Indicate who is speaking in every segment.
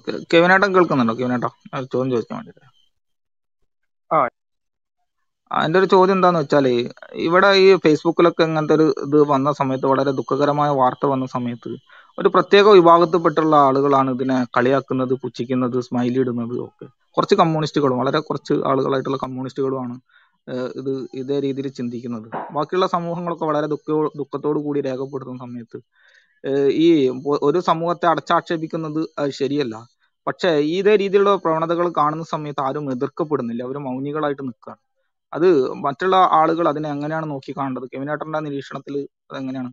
Speaker 1: K- കെവിനേട്ടൻ കേൾക്കുന്നുണ്ടോ കെവിനേട്ടാ ഞാൻ ഒരു ചോദ്യം ചോദിക്കാൻ വേണ്ടിട്ട്
Speaker 2: ആ
Speaker 1: അതിന്റെ ഒരു ചോദ്യം എന്താന്ന് വെച്ചാല് ഇവിടെ ഈ ഫേസ്ബുക്കിലൊക്കെ ഇങ്ങനത്തെ ഒരു ഇത് വന്ന സമയത്ത് വളരെ ദുഃഖകരമായ വാർത്ത വന്ന സമയത്ത് ഒരു പ്രത്യേക വിഭാഗത്തിൽപ്പെട്ടുള്ള ആളുകളാണ് ഇതിനെ കളിയാക്കുന്നത് പുച്ഛിക്കുന്നത് സ്മൈലി ഇടുന്നത് ഒക്കെ കുറച്ച് കമ്മ്യൂണിസ്റ്റുകളും വളരെ കുറച്ച് ആളുകളായിട്ടുള്ള കമ്മ്യൂണിസ്റ്റുകളുമാണ് ഏഹ് ഇത് ഇതേ രീതിയിൽ ചിന്തിക്കുന്നത് ബാക്കിയുള്ള സമൂഹങ്ങളൊക്കെ വളരെ ദുഃഖ ദുഃഖത്തോടു കൂടി രേഖപ്പെടുത്തുന്ന സമയത്ത് ഏഹ് ഈ ഒ- ഒരു സമൂഹത്തെ അടച്ചാക്ഷേപിക്കുന്നത് അത് ശരിയല്ല പക്ഷേ ഈ ഇതേ രീതിയിലുള്ള പ്രവണതകൾ കാണുന്ന സമയത്ത് ആരും എതിർക്കപ്പെടുന്നില്ല അവർ മൗനികളായിട്ട് നിൽക്കുകയാണ് അത് മറ്റുള്ള ആളുകൾ അതിനെ എങ്ങനെയാണ് നോക്കി കാണേണ്ടത് കെവിനേട്ടന്റെ നിരീക്ഷണത്തിൽ അത് എങ്ങനെയാണ്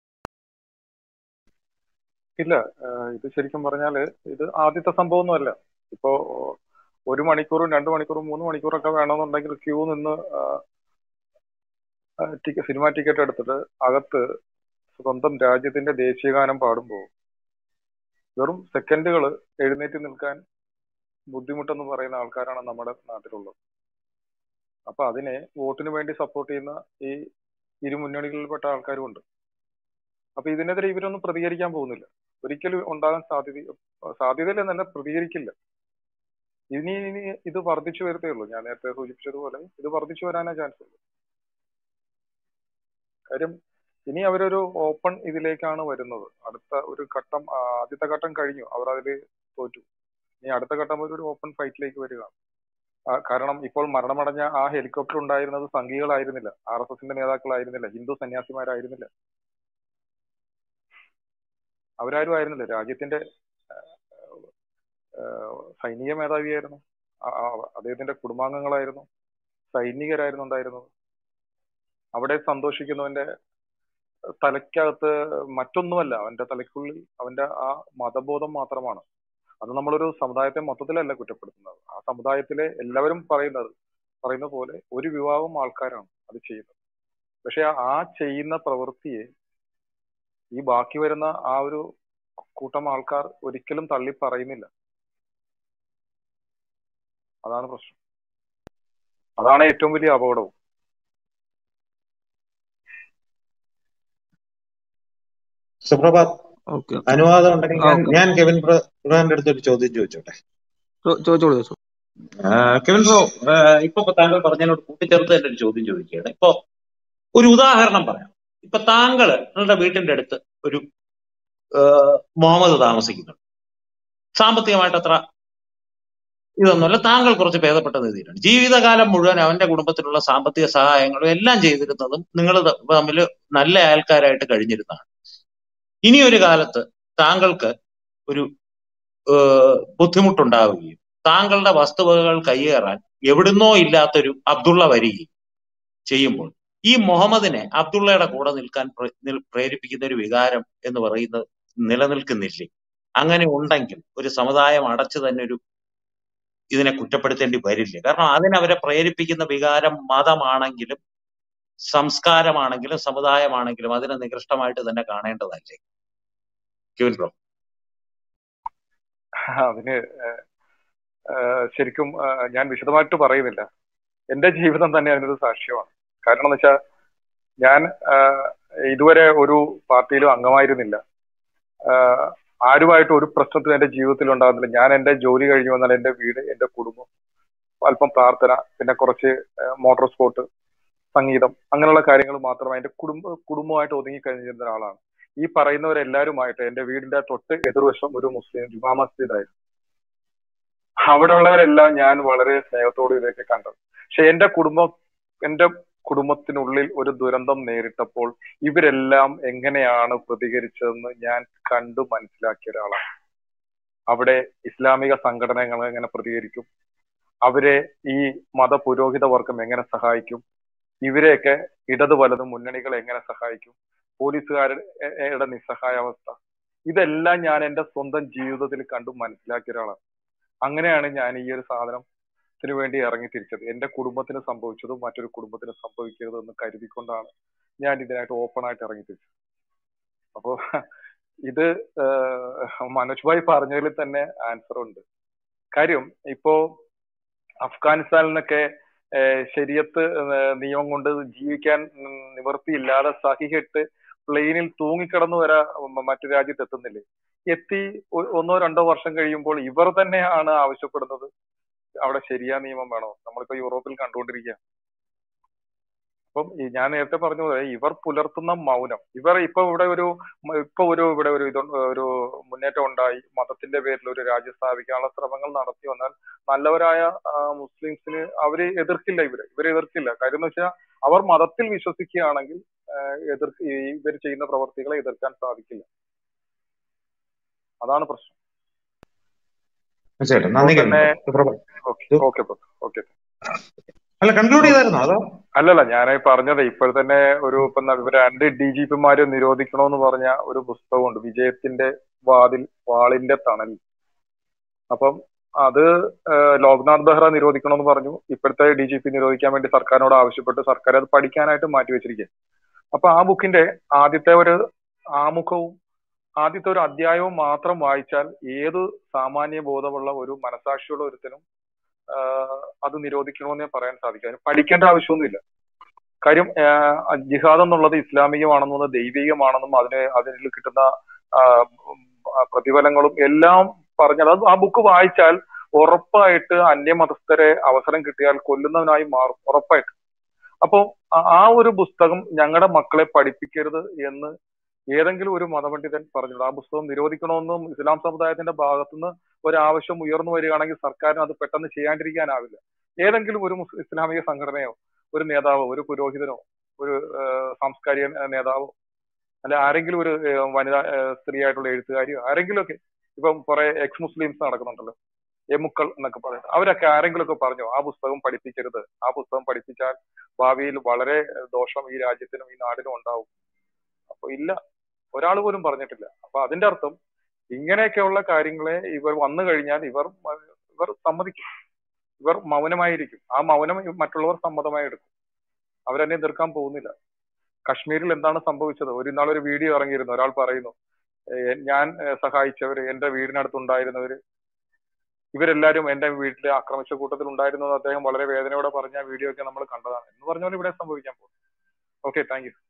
Speaker 2: ഇല്ല ഏഹ് ഇത് ശരിക്കും പറഞ്ഞാല് ഇത് ആദ്യത്തെ സംഭവമൊന്നുമല്ല ഇപ്പോ ഒരു മണിക്കൂറും രണ്ട് മണിക്കൂറും മൂന്ന് മണിക്കൂറൊക്കെ വേണമെന്നുണ്ടെങ്കിൽ ക്യൂ നിന്ന് ടിക്കറ്റ് സിനിമ ടിക്കറ്റ് എടുത്തിട്ട് അകത്ത് സ്വന്തം രാജ്യത്തിന്റെ ദേശീയഗാനം പാടുമ്പോൾ വെറും സെക്കൻഡുകൾ എഴുന്നേറ്റ് നിൽക്കാൻ ബുദ്ധിമുട്ടെന്ന് പറയുന്ന ആൾക്കാരാണ് നമ്മുടെ നാട്ടിലുള്ളത് അപ്പൊ അതിനെ വോട്ടിന് വേണ്ടി സപ്പോർട്ട് ചെയ്യുന്ന ഈ ഇരു മുന്നണികളിൽപ്പെട്ട ആൾക്കാരും ഉണ്ട് അപ്പൊ ഇതിനെതിരെ ഇവരൊന്നും പ്രതികരിക്കാൻ പോകുന്നില്ല ഒരിക്കലും ഉണ്ടാകാൻ സാധ്യത സാധ്യതയില്ല എന്നല്ല പ്രതികരിക്കില്ല ഇനി ഇനി ഇത് വർദ്ധിച്ചു വരത്തേ ഉള്ളൂ ഞാൻ നേരത്തെ സൂചിപ്പിച്ചതുപോലെ ഇത് വർദ്ധിച്ചു വരാനേ ചാൻസ് ഉള്ളൂ കാര്യം ഇനി അവരൊരു ഓപ്പൺ ഇതിലേക്കാണ് വരുന്നത് അടുത്ത ഒരു ഘട്ടം ആ, ആദ്യത്തെ ഘട്ടം കഴിഞ്ഞു അവർ അതിൽ തോറ്റു ഇനി അടുത്ത ഘട്ടം ഒരു ഓപ്പൺ ഫൈറ്റിലേക്ക് വരിക ആ, കാരണം ഇപ്പോൾ മരണമടഞ്ഞ ആ ഹെലികോപ്റ്റർ ഉണ്ടായിരുന്നത് സംഘികളായിരുന്നില്ല ആർ എസ് എസിന്റെ നേതാക്കളായിരുന്നില്ല ഹിന്ദു സന്യാസിമാരായിരുന്നില്ല അവരാരും ആയിരുന്നില്ല രാജ്യത്തിന്റെ ആ, സൈനിക മേധാവിയായിരുന്നു ആ, ആ, അദ്ദേഹത്തിന്റെ കുടുംബാംഗങ്ങളായിരുന്നു സൈനികരായിരുന്നു ഉണ്ടായിരുന്നത് അവിടെ സന്തോഷിക്കുന്നവന്റെ തലയ്ക്കകത്ത് മറ്റൊന്നുമല്ല അവന്റെ തലയ്ക്കുള്ളിൽ അവന്റെ ആ മതബോധം മാത്രമാണ് അത് നമ്മളൊരു സമുദായത്തെ മൊത്തത്തിലല്ല കുറ്റപ്പെടുത്തുന്നത് ആ സമുദായത്തിലെ എല്ലാവരും പറയുന്നത് പറയുന്ന പോലെ ഒരു വിഭാഗം ആൾക്കാരാണ് അത് ചെയ്യുന്നത് പക്ഷെ ആ ചെയ്യുന്ന പ്രവൃത്തിയെ ഈ ബാക്കി വരുന്ന ആ ഒരു കൂട്ടം ആൾക്കാർ ഒരിക്കലും തള്ളി പറയുന്നില്ല അതാണ് പ്രശ്നം അതാണ് ഏറ്റവും വലിയ അപകടവും
Speaker 3: സുപ്രഭാത്
Speaker 1: ഓക്കെ
Speaker 3: അനുവാദം ഉണ്ടെങ്കിൽ ഞാൻ
Speaker 1: ഓക്കെ
Speaker 3: ഞാൻ കെവിൻ ബ്ര- ബ്രദറിന്റെ അടുത്ത് ഒരു ചോദ്യം ചോദിച്ചോട്ടെ
Speaker 1: ചോദിച്ചോളൂ ചോദിച്ചോളൂ
Speaker 3: ആ, കെവിൻ ബ്രോ ആ, ഇപ്പൊ ഇപ്പൊ താങ്കൾ പറഞ്ഞതിനോട് കൂട്ടിച്ചേർത്ത് തന്നെ ഒരു ചോദ്യം ചോദിക്കുകയാണ് ഇപ്പൊ ഒരു ഉദാഹരണം പറയാം ഇപ്പൊ താങ്കൾ നിങ്ങളുടെ വീട്ടിന്റെ അടുത്ത് ഒരു ആ, മുഹമ്മദ് താമസിക്കുന്നുണ്ട് സാമ്പത്തികമായിട്ട് അത്ര ഇതൊന്നുമല്ല താങ്കൾ കുറച്ച് ഭേദപ്പെട്ട നിധിയിലാണ് ജീവിതകാലം മുഴുവൻ അവന്റെ കുടുംബത്തിലുള്ള സാമ്പത്തിക സഹായങ്ങളും എല്ലാം ചെയ്തിരുന്നതും നിങ്ങൾ തമ്മിൽ നല്ല ആൾക്കാരായിട്ട് കഴിഞ്ഞിരുന്നതാണ് ഇനി ഒരു കാലത്ത് താങ്കൾക്ക് ഒരു ഏഹ്, ബുദ്ധിമുട്ടുണ്ടാവുകയും താങ്കളുടെ വസ്തുവകകൾ കൈയേറാൻ എവിടുന്നോ ഇല്ലാത്തൊരു അബ്ദുള്ള വരികയും ചെയ്യുമ്പോൾ ഈ മുഹമ്മദിനെ അബ്ദുള്ളയുടെ കൂടെ നിൽക്കാൻ പ്ര- നിൽ- പ്രേരിപ്പിക്കുന്ന ഒരു വികാരം എന്ന് പറയുന്നത് നിലനിൽക്കുന്നില്ലേ അങ്ങനെ ഉണ്ടെങ്കിൽ ഒരു സമുദായം അടച്ചു തന്നെ ഒരു ഇതിനെ കുറ്റപ്പെടുത്തേണ്ടി വരില്ലേ കാരണം അതിനവരെ പ്രേരിപ്പിക്കുന്ന വികാരം മതമാണെങ്കിലും സംസ്കാരമാണെങ്കിലും സമുദായമാണെങ്കിലും അതിനെ നികൃഷ്ടമായിട്ട് തന്നെ കാണേണ്ടതല്ലേ ക്യൂൻ ബ്രോ
Speaker 2: അതിന് ഏഹ്, ശരിക്കും ഏഹ്, ഞാൻ വിശദമായിട്ട് പറയുന്നില്ല എന്റെ ജീവിതം തന്നെ അതിനൊരു സാക്ഷ്യമാണ് കാരണം എന്ന് വെച്ചാൽ ഞാൻ ഏഹ്, ഇതുവരെ ഒരു പാർട്ടിയിലും അംഗമായിരുന്നില്ല ഏഹ്, ആരുമായിട്ട് ഒരു പ്രശ്നത്തിനും എന്റെ ജീവിതത്തിൽ ഉണ്ടാകുന്നില്ല ഞാൻ എന്റെ ജോലി കഴിഞ്ഞു വന്നാൽ എന്റെ വീട് എന്റെ കുടുംബം അല്പം പ്രാർത്ഥന പിന്നെ കുറച്ച് ഏഹ്, മോട്ടോർ സ്പോർട്ട് സംഗീതം അങ്ങനെയുള്ള കാര്യങ്ങൾ മാത്രമായി എന്റെ കുടുംബ കുടുംബമായിട്ട് ഒതുങ്ങി കഴിഞ്ഞിരുന്ന ഒരാളാണ് ഈ പറയുന്നവരെല്ലാവരുമായിട്ട് എന്റെ വീടിന്റെ തൊട്ട് എതിർവശം ഒരു മുസ്ലിം ജുമാ മസ്ജിദ് ആയിരുന്നു അവിടെ ഉള്ളവരെല്ലാം ഞാൻ വളരെ സ്നേഹത്തോട് ഇതൊക്കെ കണ്ടത് പക്ഷെ എന്റെ കുടുംബം എന്റെ കുടുംബത്തിനുള്ളിൽ ഒരു ദുരന്തം നേരിട്ടപ്പോൾ ഇവരെല്ലാം എങ്ങനെയാണ് പ്രതികരിച്ചതെന്ന് ഞാൻ കണ്ടു മനസ്സിലാക്കിയ ഒരാളാണ് അവിടെ ഇസ്ലാമിക സംഘടനകൾ എങ്ങനെ പ്രതികരിക്കും അവരെ ഈ മത പുരോഹിത വർഗം എങ്ങനെ സഹായിക്കും ഇവരെയൊക്കെ ഇടത് വലത് മുന്നണികൾ എങ്ങനെ സഹായിക്കും പോലീസുകാരുടെ നിസ്സഹായാവസ്ഥ ഇതെല്ലാം ഞാൻ എന്റെ സ്വന്തം ജീവിതത്തിൽ കണ്ടു മനസ്സിലാക്കിയ ഒരാളാണ് അങ്ങനെയാണ് ഞാൻ ഈ ഒരു സാധനത്തിന് വേണ്ടി ഇറങ്ങി തിരിച്ചത് എന്റെ കുടുംബത്തിന് സംഭവിച്ചതും മറ്റൊരു കുടുംബത്തിന് സംഭവിക്കരുതെന്ന് കരുതിക്കൊണ്ടാണ് ഞാൻ ഇതിനായിട്ട് ഓപ്പൺ ആയിട്ട് ഇറങ്ങി തിരിച്ചത് അപ്പോ ഇത് ഏഹ്, മനോജ് ഭായ് പറഞ്ഞതിൽ തന്നെ ആൻസർ ഉണ്ട് കാര്യം ഇപ്പോ അഫ്ഗാനിസ്ഥാനിലൊക്കെ ഏഹ്, ശരിയത്ത് ഏഹ്, നിയമം കൊണ്ട് ജീവിക്കാൻ ഉം, നിവൃത്തിയില്ലാതെ സഹികെട്ട് പ്ലെയിനിൽ തൂങ്ങിക്കിടന്നു വരാ മ- മറ്റു രാജ്യത്ത് എത്തുന്നില്ലേ എത്തി ഒ- ഒന്നോ രണ്ടോ വർഷം കഴിയുമ്പോൾ ഇവർ തന്നെയാണ് ആവശ്യപ്പെടുന്നത് അവിടെ ശരിയാ നിയമം വേണോ നമ്മളിപ്പോ യൂറോപ്പിൽ കണ്ടുകൊണ്ടിരിക്കുക അപ്പം ഈ ഞാൻ നേരത്തെ പറഞ്ഞ പോലെ ഇവർ പുലർത്തുന്ന മൗനം ഇവർ ഇപ്പൊ ഇവിടെ ഒരു മ- ഇപ്പൊ ഒരു ഇവിടെ ഒരു ഇത് ഒരു മുന്നേറ്റം ഉണ്ടായി മതത്തിന്റെ പേരിൽ ഒരു രാജ്യം സ്ഥാപിക്കാനുള്ള ശ്രമങ്ങൾ നടത്തി വന്നാൽ നല്ലവരായ ആ, മുസ്ലിംസിന് അവര് എതിർക്കില്ല ഇവര് ഇവരെ എതിർക്കില്ല കാര്യം എന്ന് വെച്ചാൽ അവർ മതത്തിൽ വിശ്വസിക്കുകയാണെങ്കിൽ എതിർ ഇവർ ചെയ്യുന്ന പ്രവർത്തികളെ എതിർക്കാൻ സാധിക്കില്ല അതാണ് പ്രശ്നം
Speaker 3: തീർച്ചയായിട്ടും
Speaker 2: അപ്പോൾ
Speaker 3: നന്ദി
Speaker 2: തന്നെ
Speaker 3: കിരൺ
Speaker 2: ഓക്കെ ഓക്കെ ഓക്കെ
Speaker 3: അല്ല കൺക്ലൂഡ് ചെയ്തായിരുന്നോ അതോ
Speaker 2: അല്ലല്ല ഞാൻ പറഞ്ഞത് ഇപ്പോൾ തന്നെ ഒരു ഇപ്പൊ ന- ഇവര് രണ്ട് ഡി ജി പിമാരെ നിരോധിക്കണമെന്ന് പറഞ്ഞ ഒരു പുസ്തകമുണ്ട് വിജയത്തിന്റെ വാതിൽ വാളിന്റെ തണൽ അപ്പം അത് ഏഹ്, ലോക്നാഥ് ബെഹ്റ നിരോധിക്കണമെന്ന് പറഞ്ഞു ഇപ്പോഴത്തെ ഡി ജി പി നിരോധിക്കാൻ വേണ്ടി സർക്കാരിനോട് ആവശ്യപ്പെട്ട് സർക്കാർ അത് പഠിക്കാനായിട്ട് മാറ്റി വെച്ചിരിക്കുക അപ്പൊ ആ ബുക്കിന്റെ ആദ്യത്തെ ഒരു ആമുഖവും ആദ്യത്തെ ഒരു അധ്യായവും മാത്രം വായിച്ചാൽ ഏത് സാമാന്യ ബോധമുള്ള ഒരു മനസാക്ഷിയുള്ള ഒരുത്തനും ആഹ് അത് നിരോധിക്കണമെന്ന് ഞാൻ പറയാൻ സാധിക്കും അതിന് പഠിക്കേണ്ട ആവശ്യമൊന്നുമില്ല കാര്യം ആഹ് ജിഹാദ് എന്നുള്ളത് ഇസ്ലാമികമാണെന്നും അത് ദൈവികമാണെന്നും അതിന് അതിൽ കിട്ടുന്ന ആഹ് ഉം ആ പ്രതിഫലങ്ങളും എല്ലാം പറഞ്ഞാൽ അത് ആ ബുക്ക് വായിച്ചാൽ ഉറപ്പായിട്ട് അന്യമതസ്ഥരെ അവസരം കിട്ടിയാൽ കൊല്ലുന്നവനായി മാറും ഉറപ്പായിട്ട് അപ്പോ ആ- ആ ഒരു പുസ്തകം ഞങ്ങളുടെ മക്കളെ പഠിപ്പിക്കരുത് എന്ന് ഏതെങ്കിലും ഒരു മതപണ്ഡിതൻ പറഞ്ഞിട്ടുണ്ട് ആ പുസ്തകം നിരോധിക്കണമെന്നും ഇസ്ലാം സമുദായത്തിന്റെ ഭാഗത്തുനിന്ന് ഒരു ആവശ്യം ഉയർന്നു വരികയാണെങ്കിൽ സർക്കാരിന് അത് പെട്ടെന്ന് ചെയ്യാണ്ടിരിക്കാനാവില്ല ഏതെങ്കിലും ഒരു മുസ് ഇസ്ലാമിക സംഘടനയോ ഒരു നേതാവോ ഒരു പുരോഹിതനോ ഒരു ഏഹ്, സാംസ്കാരിക നേതാവോ അല്ലെ ആരെങ്കിലും ഒരു ഏഹ്, വനിതാ ഏഹ്, സ്ത്രീയായിട്ടുള്ള എഴുത്തുകാരിയോ ആരെങ്കിലും ഒക്കെ ഇപ്പം കുറെ എക്സ് മുസ്ലിംസ് നടക്കുന്നുണ്ടല്ലോ എമുക്കൾ എന്നൊക്കെ പറയുന്നത് അവരൊക്കെ ആരെങ്കിലും ഒക്കെ പറഞ്ഞോ ആ പുസ്തകം പഠിപ്പിക്കരുത് ആ പുസ്തകം പഠിപ്പിച്ചാൽ ഭാവിയിൽ വളരെ ഏഹ്, ദോഷം ഈ രാജ്യത്തിനും ഈ നാടിനും ഉണ്ടാവും അപ്പൊ ഇല്ല ഒരാൾ പോലും പറഞ്ഞിട്ടില്ല അപ്പൊ അതിന്റെ അർത്ഥം ഇങ്ങനെയൊക്കെയുള്ള കാര്യങ്ങളെ ഇവർ വന്നു കഴിഞ്ഞാൽ ഇവർ മ- ഇവർ സമ്മതിക്കും ഇവർ മൗനമായിരിക്കും ആ മൗനം മറ്റുള്ളവർ സമ്മതമായി എടുക്കും അവരെന്നെ എതിർക്കാൻ പോകുന്നില്ല കശ്മീരിൽ എന്താണ് സംഭവിച്ചത് ഒരു നാൾ ഒരു വീഡിയോ ഇറങ്ങിയിരുന്നു ഒരാൾ പറയുന്നു "ഏഹ് ഞാൻ ഏഹ് സഹായിച്ചവര് എന്റെ വീടിനടുത്തുണ്ടായിരുന്നവര് ഇവരെല്ലാരും എന്റെ വീട്ടിൽ ആക്രമിച്ച കൂട്ടത്തിൽ ഉണ്ടായിരുന്നു എന്ന് അദ്ദേഹം വളരെ വേദനയോടെ പറഞ്ഞ വീഡിയോ ഒക്കെ നമ്മൾ കണ്ടതാണ് എന്ന് പറഞ്ഞ പോലെ ഇവിടെ സംഭവിക്കാൻ പോകും ഓക്കെ താങ്ക് യു